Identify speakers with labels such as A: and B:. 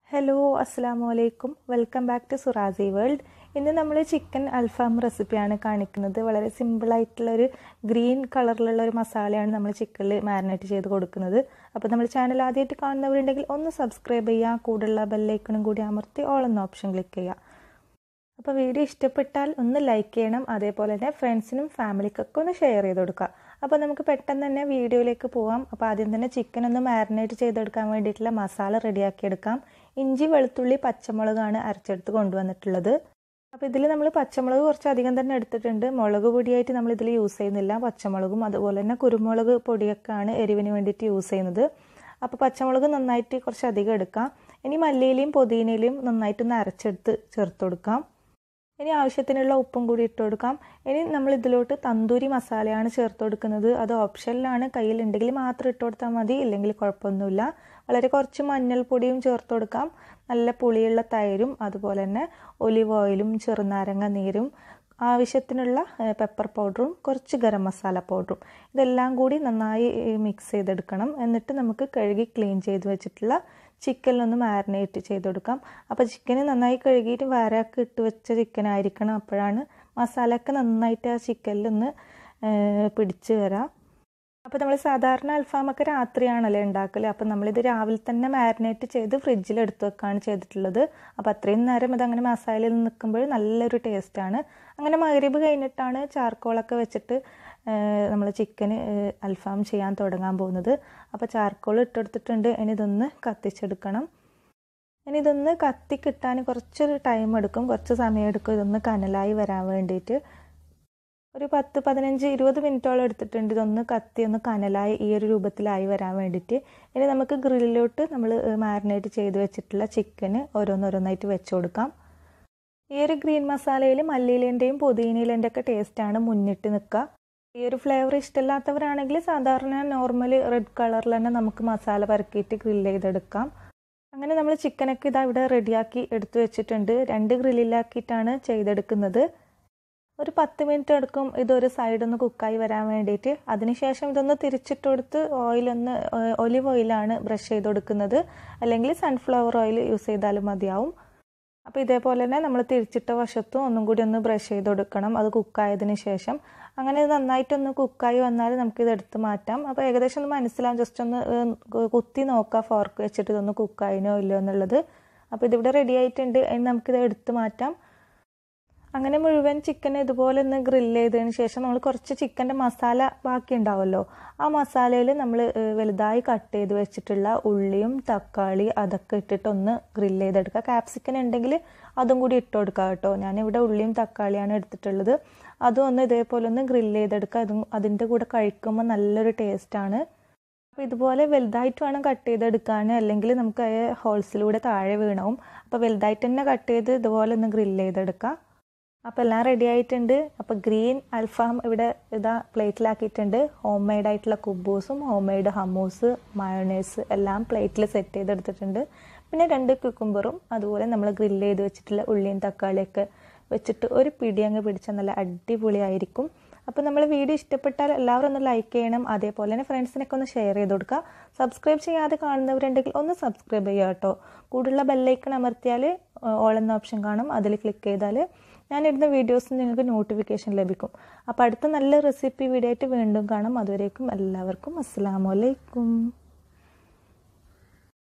A: hello അസ്സാം വലൈക്കും welcome back to സുറാസി വേൾഡ് ഇന്ന് നമ്മൾ ചിക്കൻ അൽഫാം റെസിപ്പിയാണ് കാണിക്കുന്നത് വളരെ സിമ്പിളായിട്ടുള്ള ഒരു ഗ്രീൻ കളറിലുള്ള ഒരു മസാലയാണ് നമ്മൾ ചിക്കനിൽ മാരിനേറ്റ് ചെയ്ത് കൊടുക്കുന്നത് അപ്പോൾ നമ്മൾ ചാനൽ ആദ്യമായിട്ട് കാണുന്നവരുണ്ടെങ്കിൽ ഒന്ന് സബ്സ്ക്രൈബ് ചെയ്യുക കൂടുതലുള്ള ബെല്ലൈക്കണും കൂടി അമർത്തി ഓൾ എന്ന ഓപ്ഷൻ ക്ലിക്ക് ചെയ്യുക അപ്പോൾ വീഡിയോ ഇഷ്ടപ്പെട്ടാൽ ഒന്ന് ലൈക്ക് ചെയ്യണം അതേപോലെ തന്നെ ഫ്രണ്ട്സിനും ഫാമിലിക്കൊക്കെ ഒന്ന് ഷെയർ ചെയ്ത് കൊടുക്കുക അപ്പോൾ നമുക്ക് പെട്ടെന്ന് തന്നെ വീഡിയോയിലേക്ക് പോവാം അപ്പോൾ ആദ്യം തന്നെ ചിക്കൻ ഒന്ന് മാരിനേറ്റ് ചെയ്തെടുക്കാൻ വേണ്ടിയിട്ടുള്ള മസാല റെഡിയാക്കി എടുക്കാം ഇഞ്ചി വെളുത്തുള്ളി പച്ചമുളകാണ് അരച്ചെടുത്ത് കൊണ്ടുവന്നിട്ടുള്ളത് അപ്പോൾ ഇതിൽ നമ്മൾ പച്ചമുളക് കുറച്ച് അധികം തന്നെ എടുത്തിട്ടുണ്ട് മുളക് പൊടിയായിട്ട് നമ്മൾ ഇതിൽ യൂസ് ചെയ്യുന്നില്ല പച്ചമുളകും അതുപോലെ തന്നെ കുരുമുളക് പൊടിയൊക്കെയാണ് എരിവിന് വേണ്ടിയിട്ട് യൂസ് ചെയ്യുന്നത് അപ്പോൾ പച്ചമുളക് നന്നായിട്ട് കുറച്ച് അധികം എടുക്കാം ഇനി മല്ലിയിലയും പുതിനയിലയും നന്നായിട്ടൊന്ന് അരച്ചെടുത്ത് ചേർത്ത് കൊടുക്കാം ഇനി ആവശ്യത്തിനുള്ള ഉപ്പും കൂടി ഇട്ട് കൊടുക്കാം ഇനി നമ്മൾ ഇതിലോട്ട് തന്തൂരി മസാലയാണ് ചേർത്ത് കൊടുക്കുന്നത് അത് ഓപ്ഷനിലാണ് കയ്യിലുണ്ടെങ്കിൽ മാത്രം ഇട്ട് കൊടുത്താൽ മതി ഇല്ലെങ്കിൽ കുഴപ്പമൊന്നുമില്ല വളരെ കുറച്ച് മഞ്ഞൾപ്പൊടിയും ചേർത്ത് കൊടുക്കാം നല്ല പുളിയുള്ള തൈരും അതുപോലെ തന്നെ ഒലിവ് ഓയിലും ചെറുനാരങ്ങ നീരും ആവശ്യത്തിനുള്ള പെപ്പർ പൗഡറും കുറച്ച് ഗരം മസാല പൗഡറും ഇതെല്ലാം കൂടി നന്നായി മിക്സ് ചെയ്തെടുക്കണം എന്നിട്ട് നമുക്ക് കഴുകി ക്ലീൻ ചെയ്ത് വെച്ചിട്ടുള്ള ചിക്കനിലൊന്ന് മാരിനേറ്റ് ചെയ്ത് കൊടുക്കാം അപ്പോൾ ചിക്കന് നന്നായി കഴുകിയിട്ട് വാരൊക്കെ ഇട്ട് വെച്ച ചിക്കൻ ആയിരിക്കണം അപ്പോഴാണ് മസാലയൊക്കെ നന്നായിട്ട് ആ ചിക്കനിലൊന്ന് പിടിച്ച് വരാം അപ്പോൾ നമ്മൾ സാധാരണ അൽഫാമൊക്കെ രാത്രിയാണല്ലോ ഉണ്ടാക്കൽ അപ്പോൾ നമ്മളിത് രാവിലെ തന്നെ മാരിനേറ്റ് ചെയ്ത് ഫ്രിഡ്ജിൽ എടുത്ത് വെക്കുകയാണ് ചെയ്തിട്ടുള്ളത് അപ്പോൾ അത്രയും നേരം ഇതങ്ങനെ മസാലയിൽ നിൽക്കുമ്പോൾ നല്ലൊരു ടേസ്റ്റാണ് അങ്ങനെ മകരീബ് കഴിഞ്ഞിട്ടാണ് ചാർക്കോളൊക്കെ വെച്ചിട്ട് നമ്മൾ ചിക്കൻ അൽഫാം ചെയ്യാൻ തുടങ്ങാൻ പോകുന്നത് അപ്പോൾ ചാർക്കോൾ ഇട്ടെടുത്തിട്ടുണ്ട് ഇനി ഇതൊന്ന് കത്തിച്ചെടുക്കണം ഇനി ഇതൊന്ന് കത്തി കിട്ടാൻ കുറച്ചൊരു ടൈം എടുക്കും കുറച്ച് സമയം എടുക്കും ഇതൊന്ന് കനലായി വരാൻ വേണ്ടിയിട്ട് ഒരു പത്ത് പതിനഞ്ച് ഇരുപത് മിനിറ്റോളം എടുത്തിട്ടുണ്ട് ഇതൊന്ന് കത്തി ഒന്ന് കനലായി ഈ ഒരു രൂപത്തിലായി വരാൻ വേണ്ടിയിട്ട് ഇനി നമുക്ക് ഗ്രില്ലിലോട്ട് നമ്മൾ മാരിനേറ്റ് ചെയ്ത് വെച്ചിട്ടുള്ള ചിക്കന് ഓരോന്നോരോന്നായിട്ട് വെച്ച് കൊടുക്കാം ഈ ഒരു ഗ്രീൻ മസാലയിൽ മല്ലിയിലേൻ്റെയും പുതിനയിലേൻ്റെ ഒക്കെ ടേസ്റ്റാണ് മുന്നിട്ട് നിൽക്കുക ഈ ഒരു ഫ്ലേവർ ഇഷ്ടമില്ലാത്തവരാണെങ്കിൽ സാധാരണ നോർമൽ റെഡ് കളറിൽ തന്നെ നമുക്ക് മസാല പരക്കിയിട്ട് ഗ്രില്ല് ചെയ്തെടുക്കാം അങ്ങനെ നമ്മൾ ചിക്കനൊക്കെ ഇതാ ഇവിടെ റെഡിയാക്കി എടുത്തു വെച്ചിട്ടുണ്ട് രണ്ട് ഗ്രില്ലിലാക്കിയിട്ടാണ് ചെയ്തെടുക്കുന്നത് ഒരു പത്ത് മിനിറ്റ് എടുക്കും ഇതൊരു സൈഡൊന്ന് കുക്കായി വരാൻ വേണ്ടിയിട്ട് അതിനുശേഷം ഇതൊന്ന് തിരിച്ചിട്ട് കൊടുത്ത് ഓയിലൊന്ന് ഒലിവ് ഓയിലാണ് ബ്രഷ് ചെയ്ത് കൊടുക്കുന്നത് അല്ലെങ്കിൽ സൺഫ്ലവർ ഓയിൽ യൂസ് ചെയ്താലും മതിയാവും അപ്പോൾ ഇതേപോലെ തന്നെ നമ്മൾ തിരിച്ചിട്ട വശത്തും ഒന്നും കൂടി ഒന്ന് ബ്രഷ് ചെയ്ത് കൊടുക്കണം അത് കുക്കായതിന് ശേഷം അങ്ങനെ നന്നായിട്ടൊന്ന് കുക്കായി വന്നാൽ നമുക്കിത് എടുത്ത് മാറ്റാം അപ്പോൾ ഏകദേശം ഒന്ന് മനസ്സിലാവും ജസ്റ്റ് ഒന്ന് കുത്തി നോക്കാം ഫോർക്ക് വെച്ചിട്ട് ഇതൊന്ന് കുക്കായിനോ ഇല്ലയോ എന്നുള്ളത് അപ്പോൾ ഇതിവിടെ റെഡി ആയിട്ടുണ്ട് ഇനി നമുക്കിത് എടുത്ത് മാറ്റാം അങ്ങനെ മുഴുവൻ ചിക്കൻ ഇതുപോലെ ഒന്ന് ഗ്രില്ല് ചെയ്തതിന് ശേഷം നമ്മൾ കുറച്ച് ചിക്കൻ്റെ മസാല ബാക്കി ഉണ്ടാവുമല്ലോ ആ മസാലയിൽ നമ്മൾ വലുതായി കട്ട് ചെയ്ത് വെച്ചിട്ടുള്ള ഉള്ളിയും തക്കാളി അതൊക്കെ ഇട്ടിട്ടൊന്ന് ഗ്രില്ല് ചെയ്തെടുക്കുക ക്യാപ്സിക്കൻ ഉണ്ടെങ്കിൽ അതും കൂടി ഇട്ട് കൊടുക്കുക കേട്ടോ ഞാനിവിടെ ഉള്ളിയും തക്കാളിയാണ് എടുത്തിട്ടുള്ളത് അതും ഒന്ന് ഇതേപോലെ ഒന്ന് ഗ്രില്ല് ചെയ്തെടുക്കുക അതും അതിൻ്റെ കൂടെ കഴിക്കുമ്പോൾ നല്ലൊരു ടേസ്റ്റാണ് അപ്പോൾ ഇതുപോലെ വലുതായിട്ട് വേണം കട്ട് ചെയ്തെടുക്കാൻ അല്ലെങ്കിൽ നമുക്ക് ഹോൾസിലൂടെ താഴെ വീണാവും അപ്പോൾ വലുതായിട്ട് തന്നെ കട്ട് ചെയ്ത് ഇതുപോലെ ഒന്ന് ഗ്രില്ല് ചെയ്തെടുക്കുക അപ്പോൾ എല്ലാം റെഡി ആയിട്ടുണ്ട് അപ്പോൾ ഗ്രീൻ അൽഫാം ഇവിടെ ഇതാ പ്ലേറ്റിലാക്കിയിട്ടുണ്ട് ഹോം മെയ്ഡ് ആയിട്ടുള്ള കുബൂസും ഹോം മെയ്ഡ് ഹമ്മൂസ് മയോണൈസ് എല്ലാം പ്ലേറ്റിൽ സെറ്റ് ചെയ്തെടുത്തിട്ടുണ്ട് പിന്നെ രണ്ട് കുക്കുംബറും അതുപോലെ നമ്മൾ ഗ്രില്ല് ചെയ്ത് വെച്ചിട്ടുള്ള ഉള്ളിയും തക്കാളിയൊക്കെ വെച്ചിട്ട് ഒരു പിടി അങ്ങ് പിടിച്ചാൽ നല്ല അടിപൊളിയായിരിക്കും അപ്പോൾ നമ്മൾ വീഡിയോ ഇഷ്ടപ്പെട്ടാൽ എല്ലാവരും ഒന്ന് ലൈക്ക് ചെയ്യണം അതേപോലെ തന്നെ ഫ്രണ്ട്സിനൊക്കെ ഒന്ന് ഷെയർ ചെയ്ത് കൊടുക്കുക സബ്സ്ക്രൈബ് ചെയ്യാതെ കാണുന്നവരുണ്ടെങ്കിൽ ഒന്ന് സബ്സ്ക്രൈബ് ചെയ്യുക കേട്ടോ കൂടുതലുള്ള ബെല്ലൈക്കൺ അമർത്തിയാൽ ഓൾ എന്ന ഓപ്ഷൻ കാണും അതിൽ ക്ലിക്ക് ചെയ്താൽ ഞാനിടുന്ന വീഡിയോസ് നിങ്ങൾക്ക് നോട്ടിഫിക്കേഷൻ ലഭിക്കും അപ്പോൾ അടുത്ത നല്ല റെസിപ്പി വീഡിയോ ആയിട്ട് വീണ്ടും കാണാം അതുവരേക്കും എല്ലാവർക്കും അസ്സാം വലൈക്കും